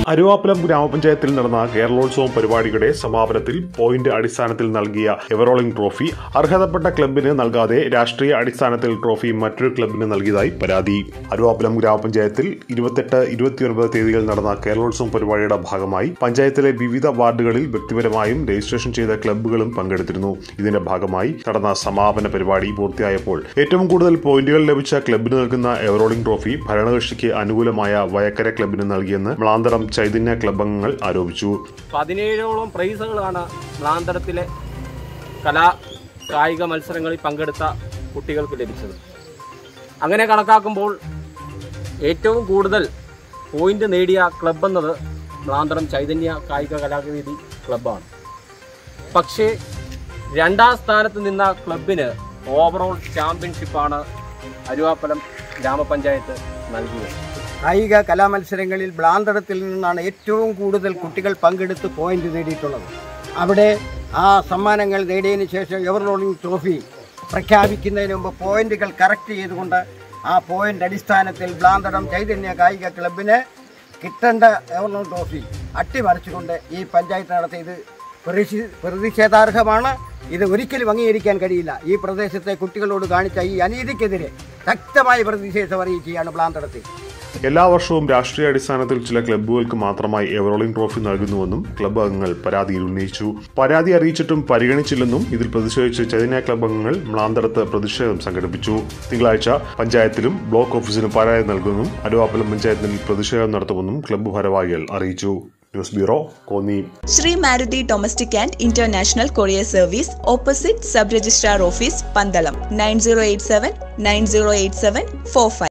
അരുവാപ്പലം ഗ്രാമപഞ്ചായത്തിൽ നടന്ന കേരളോത്സവം പരിപാടിയുടെ സമാപനത്തിൽ പോയിന്റ് അടിസ്ഥാനത്തിൽ നൽകിയ എവറോളിംഗ് ട്രോഫി അർഹതപ്പെട്ട ക്ലബിന് നൽകാതെ രാഷ്ട്രീയ അടിസ്ഥാനത്തിൽ ട്രോഫി മറ്റൊരു ക്ലബിന് നൽകിയതായി പരാതി അരുവാപ്പലം ഗ്രാമപഞ്ചായത്തിൽ ഇരുപത്തെട്ട് ഇരുപത്തിയൊൻപത് തീയതികളിൽ നടന്ന കേരളോത്സവം പരിപാടിയുടെ ഭാഗമായി പഞ്ചായത്തിലെ വിവിധ വാർഡുകളിൽ വ്യക്തിപരമായും രജിസ്ട്രേഷൻ ചെയ്ത ക്ലബ്ബുകളും പങ്കെടുത്തിരുന്നു ഇതിന്റെ ഭാഗമായി നടന്ന സമാപന പരിപാടി പൂർത്തിയായപ്പോൾ ഏറ്റവും കൂടുതൽ പോയിന്റുകൾ ലഭിച്ച ക്ലബിന് നൽകുന്ന എവറോളിംഗ് ട്രോഫി ഭരണകക്ഷിക്ക് അനുകൂലമായ വയക്കര ക്ലബിന് നൽകിയെന്ന് മ്ലാന്തരം ചൈതന്യ ക്ലബ് അംഗങ്ങൾ ആരോപിച്ചു പതിനേഴോളം പ്രൈസുകളാണ് മ്ലാന്തരത്തിലെ കലാ കായിക മത്സരങ്ങളിൽ പങ്കെടുത്ത കുട്ടികൾക്ക് ലഭിച്ചത് അങ്ങനെ കണക്കാക്കുമ്പോൾ ഏറ്റവും കൂടുതൽ പോയിന്റ് നേടിയ ക്ലബ് എന്നത് മ്ലാന്തരം ചൈതന്യ കായിക കലാവേദി ക്ലബ്ബാണ് പക്ഷേ രണ്ടാം സ്ഥാനത്ത് നിന്ന ക്ലബിന് ഓവറോൾ ചാമ്പ്യൻഷിപ്പാണ് അരുവാപ്പലം ഗ്രാമപഞ്ചായത്ത് നൽകിയത് കായിക കലാമത്സരങ്ങളിൽ ബ്ലാന്തടത്തിൽ നിന്നാണ് ഏറ്റവും കൂടുതൽ കുട്ടികൾ പങ്കെടുത്ത് പോയിന്റ് നേടിയിട്ടുള്ളത് അവിടെ ആ സമ്മാനങ്ങൾ നേടിയതിനു ശേഷം എവർ റോളിംഗ് ട്രോഫി പ്രഖ്യാപിക്കുന്നതിന് മുമ്പ് പോയിന്റുകൾ കറക്റ്റ് ചെയ്തുകൊണ്ട് ആ പോയിന്റ് അടിസ്ഥാനത്തിൽ ബ്ലാന്തടം ചൈതന്യ കായിക ക്ലബിന് കിട്ടേണ്ട എവർ റോളിംഗ് ട്രോഫി അട്ടിമറിച്ചുകൊണ്ട് ഈ പഞ്ചായത്ത് നടത്തിയത് പ്രതിഷേ- പ്രതിഷേധാർഹമാണ് ഇത് ഒരിക്കലും അംഗീകരിക്കാൻ കഴിയില്ല ഈ പ്രദേശത്തെ കുട്ടികളോട് കാണിച്ച ഈ അനീതിക്കെതിരെ ശക്തമായ പ്രതിഷേധം അറിയിക്കുകയാണ് ബ്ലാന്തടത്തിൽ എല്ലാ വർഷവും രാഷ്ട്രീയ അടിസ്ഥാനത്തിൽ ചില ക്ലബ്ബുകൾക്ക് മാത്രമായി എവറോളിംഗ് ട്രോഫി നൽകുന്നുവെന്നും ക്ലബ്ബ് അംഗങ്ങൾ പരാതിയിൽ ഉന്നയിച്ചു പരാതി അറിയിച്ചിട്ടും പരിഗണിച്ചില്ലെന്നും ഇതിൽ പ്രതിഷേധിച്ച് ചൈതന്യ ക്ലബ്ബ് അംഗങ്ങൾ മ്ലാന്തരത്ത് പ്രതിഷേധം സംഘടിപ്പിച്ചു തിങ്കളാഴ്ച പഞ്ചായത്തിലും ബ്ലോക്ക് ഓഫീസിനും പരാതി നൽകുമെന്നും അരുവാപ്പലം പഞ്ചായത്തിൽ പ്രതിഷേധം നടത്തുമെന്നും ക്ലബ്ബ് ഭാരവാഹികൾ അറിയിച്ചു news bureau Konni Shri Maruti domestic and international courier service opposite sub registrar office Pandalam nine zero eight seven nine zero eight seven four five